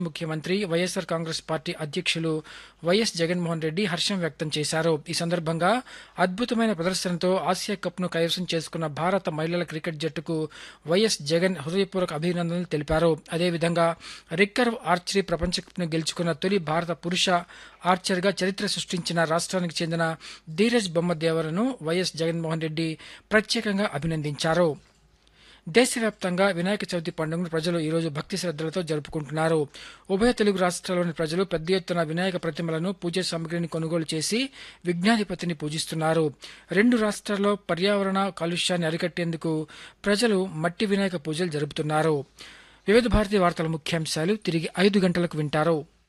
ముఖ్యమంత్రి YSR Congress party అధ్యక్షులు YS Jaganmohan Reddy హర్షం వ్యక్తం చేశారు ఈ సందర్భంగా అద్భుతమైన ప్రదర్శనతో ఆసియా కప్ను కైవసం చేసుకున్న భారత మహిళల క్రికెట్ జట్టుకు వైఎస్ జగన్ హృదయపూర్వక అభినందనలు తెలిపారు అదేవిధంగా రిక్కర్వ్ ఆర్చరీ ప్రపంచ కప్ను గెలుచుకున్న తొలి భారత పురుష ఆర్చర్గా చరిత్ర సృష్టించిన రాష్ట్రానికి చెందిన ధీరజ్ బొమ్మదేవరను వైఎస్ జగన్మోహన్ రెడ్డి ప్రత్యేకంగా అభినందించారు దేశవ్యాప్తంగా వినాయక చవితి పండుగను ప్రజలు ఈరోజు భక్తి శ్రద్ధలతో జరుపుకుంటున్నారు ఉభయ తెలుగు రాష్ట్రాల్లోని ప్రజలు పెద్ద ఎత్తున వినాయక ప్రతిమలను పూజ సామగ్రిని కొనుగోలు చేసి విఘ్నాధిపతిని పూజిస్తున్నారు రెండు రాష్ట్రాల్లో పర్యావరణ కాలుష్యాన్ని అరికట్టేందుకు ప్రజలు మట్టి వినాయక పూజలు జరుపుతున్నారు వివిధ భారతీయ వార్తల ముఖ్యాంశాలు తిరిగి ఐదు గంటలకు వింటారు